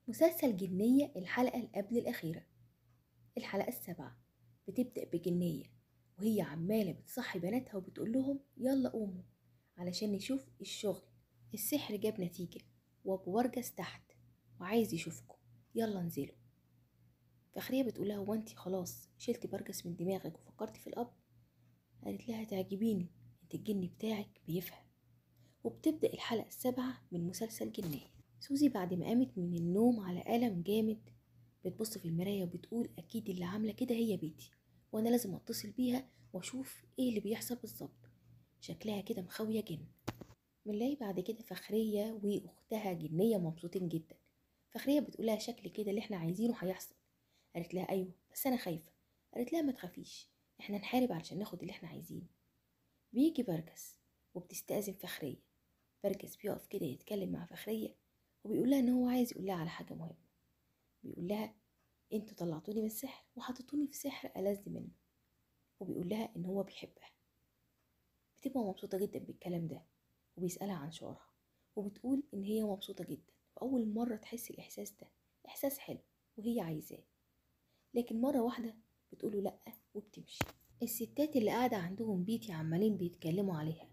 مسلسل جنية الحلقة اللي قبل الأخيرة الحلقة السابعة بتبدأ بجنية وهي عمالة بتصحي بناتها وبتقول لهم يلا قوموا علشان نشوف الشغل السحر جاب نتيجة وأبو برجس تحت وعايز يشوفكم يلا انزلوا فخرية بتقول لها هو انتي خلاص شلتي برجس من دماغك وفكرتي في الأب قالت لها تعجبيني انت الجن بتاعك بيفهم وبتبدأ الحلقة السابعة من مسلسل جنية سوزي بعد ما قامت من النوم على ألم جامد بتبص في المراية وبتقول أكيد اللي عاملة كده هي بيتي وأنا لازم أتصل بيها وأشوف إيه اللي بيحصل بالظبط شكلها كده مخاوية جن بنلاقي بعد كده فخرية وأختها جنية مبسوطين جدا فخرية بتقولها شكل كده اللي احنا عايزينه هيحصل قالت لها أيوة بس أنا خايفة قالت لها ما تخافيش احنا نحارب علشان ناخد اللي احنا عايزينه بيجي برجس وبتستأذن فخرية برجس بيقف كده يتكلم مع فخرية وبيقول لها ان هو عايز يقول لها على حاجة مهمة بيقول لها انتوا طلعتوني من السحر وحطيتوني في سحر ألذ منه وبيقول لها ان هو بيحبها بتبقى مبسوطة جدا بالكلام ده وبيسألها عن شعورها وبتقول ان هي مبسوطة جدا وأول مرة تحس الإحساس ده إحساس حلو وهي عايزاه لكن مرة واحدة بتقوله لأ وبتمشي الستات اللي قاعدة عندهم بيتي عمالين بيتكلموا عليها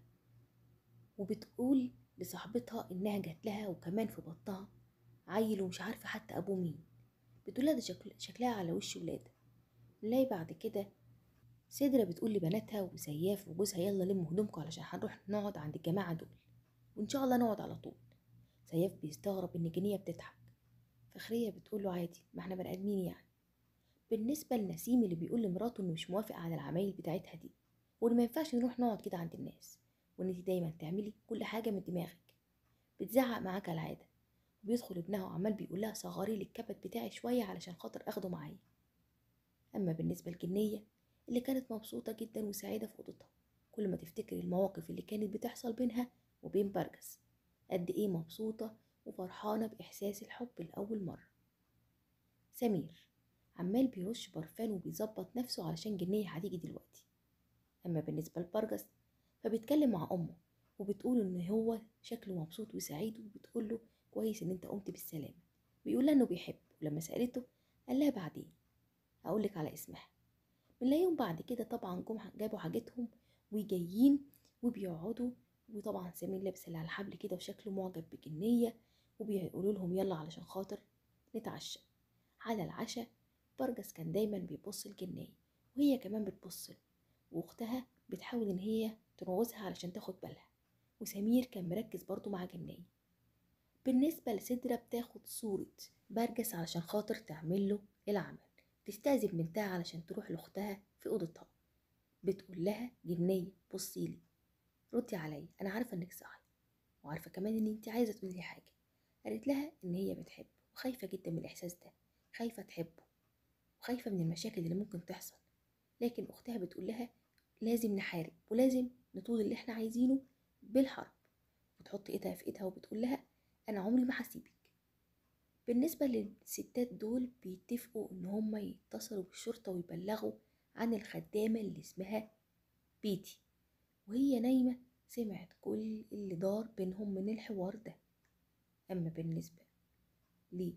وبتقول لصاحبتها إنها جات لها وكمان في بطنها عيل ومش عارفة حتى أبوه مين بتقولها ده شكل شكلها على وش ولادة نلاقي بعد كده سدرة بتقول لبناتها وسياف وجوزها يلا لموا هدومكم علشان هنروح نقعد عند الجماعة دول وإن شاء الله نقعد على طول سياف بيستغرب إن جنية بتضحك فخرية بتقول له عادي ما احنا بني آدمين يعني بالنسبة لنسيم اللي بيقول لمراته إنه مش موافق على العمايل بتاعتها دي وإن ما ينفعش نروح نقعد كده عند الناس وإن انتي دايما تعملي كل حاجة من دماغك بتزعق معاك كالعادة وبيدخل ابنها وعمال بيقول لها صغري لي الكبت بتاعي شوية علشان خاطر أخده معايا أما بالنسبة للجنية اللي كانت مبسوطة جدا وسعيدة في أوضتها كل ما تفتكر المواقف اللي كانت بتحصل بينها وبين برجس قد إيه مبسوطة وفرحانة بإحساس الحب لأول مرة سمير عمال بيرش برفان وبيظبط نفسه علشان جنية هتيجي دلوقتي أما بالنسبة لبرجس فبيتكلم مع أمه وبتقول إن هو شكله مبسوط وسعيد وبتقول له كويس إن أنت قمت بالسلامة بيقول لها إنه بيحبه ولما سألته قال لها بعدين هقولك على اسمها بنلاقيهم بعد كده طبعا جم جابوا حاجتهم وجايين وبيقعدوا وطبعا سمير لابس اللي على الحبل كده وشكله معجب بجنية وبيقولوا لهم يلا علشان خاطر نتعشى على العشاء برجس كان دايما بيبص لجنية وهي كمان بتبص له واختها بتحاول ان هي تنوزها علشان تاخد بالها وسمير كان مركز برضو مع جنية بالنسبة لسدرة بتاخد صورة برجس علشان خاطر تعمل له العمل تستأذن بنتها علشان تروح لأختها في أوضتها بتقول لها جنية بصيلي ردي عليا أنا عارفة إنك صاحية وعارفة كمان إن أنت عايزة تقولي حاجة قالت لها إن هي بتحبه وخايفة جدا من الإحساس ده خايفة تحبه وخايفة من المشاكل اللي ممكن تحصل لكن أختها بتقول لها لازم نحارب ولازم نطول اللي احنا عايزينه بالحرب بتحط ايدها في ايدها وبتقول لها انا عمري ما هسيبك بالنسبة للستات دول بيتفقوا ان هما يتصلوا بالشرطة ويبلغوا عن الخدامة اللي اسمها بيتي وهي نايمة سمعت كل اللي دار بينهم من الحوار ده اما بالنسبة ليه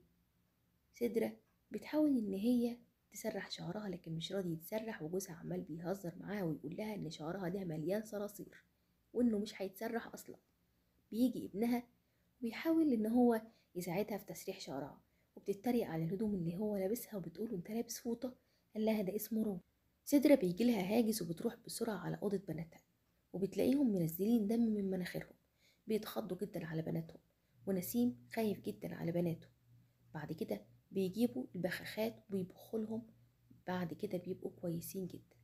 سدرة بتحاول ان هي تسرح شعرها لكن مش راضي يتسرح وجوزها عمال بيهزر معاها ويقول لها ان شعرها ده مليان صراصير وانه مش هيتسرح اصلا بيجي ابنها وبيحاول ان هو يساعدها في تسريح شعرها وبتتريق على الهدوم اللي هو لابسها وبتقول انت لابس فوطه قال لها ده اسمه رو سدرة بيجي لها هاجس وبتروح بسرعة على أوضة بناتها وبتلاقيهم منزلين دم من مناخيرهم بيتخضوا جدا على بناتهم ونسيم خايف جدا على بناته بعد كده بيجيبوا البخاخات وبيبخوا لهم بعد كده بيبقوا كويسين جدا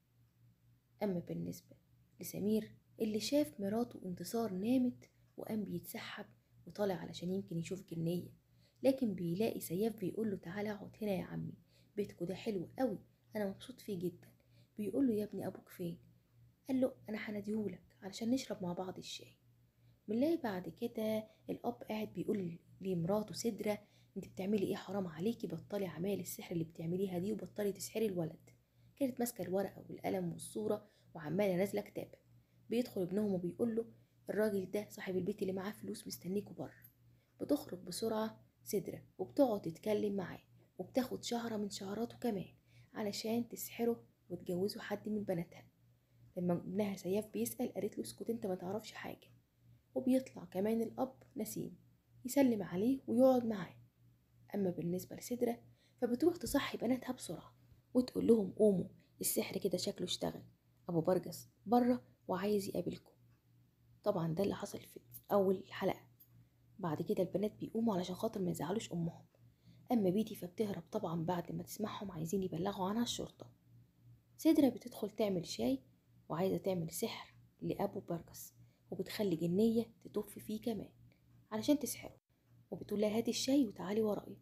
أما بالنسبة لسمير اللي شاف مراته انتصار نامت وقام بيتسحب وطالع علشان يمكن يشوف جنية لكن بيلاقي سياف بيقول له تعالى اقعد هنا يا عمي بيتكو ده حلو قوي انا مبسوط فيه جدا بيقول له يا ابني ابوك فين قال له انا هناديهولك علشان نشرب مع بعض الشاي بنلاقي بعد كده الاب قاعد بيقول لمراته سدرة انت بتعملي ايه حرام عليكي بطلي اعمال السحر اللي بتعمليها دي وبطلي تسحري الولد كانت ماسكه الورقه والقلم والصوره وعماله نازله كتاب بيدخل ابنهم وبيقول له الراجل ده صاحب البيت اللي معاه فلوس مستنيكوا بره بتخرج بسرعه سدرة وبتقعد تتكلم معاه وبتاخد شعرة من شعراته كمان علشان تسحره وتجوزه حد من بناتها لما ابنها سياف بيسأل قالت له اسكت انت ما تعرفش حاجة وبيطلع كمان الأب نسيم يسلم عليه ويقعد معاه أما بالنسبة لسدرة فبتروح تصحي بناتها بسرعة وتقول لهم قوموا السحر كده شكله اشتغل أبو برجس بره وعايز يقابلكم طبعا ده اللي حصل في أول الحلقة بعد كده البنات بيقوموا علشان خاطر ما يزعلوش أمهم أما بيتي فبتهرب طبعا بعد ما تسمعهم عايزين يبلغوا عنها الشرطة سدرة بتدخل تعمل شاي وعايزة تعمل سحر لأبو برجس وبتخلي جنية تطف فيه كمان علشان تسحره وبتقول لها هاتي الشاي وتعالي ورايا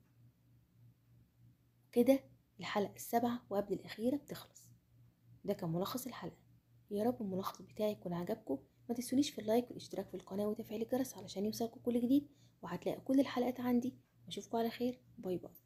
كده الحلقة السابعة وقبل الأخيرة بتخلص ده كان ملخص الحلقة يا رب الملخص بتاعي يكون عجبكم ما تنسونيش في اللايك والاشتراك في القناة وتفعيل الجرس علشان يوصلكم كل جديد وهتلاقوا كل الحلقات عندي واشوفكم على خير باي باي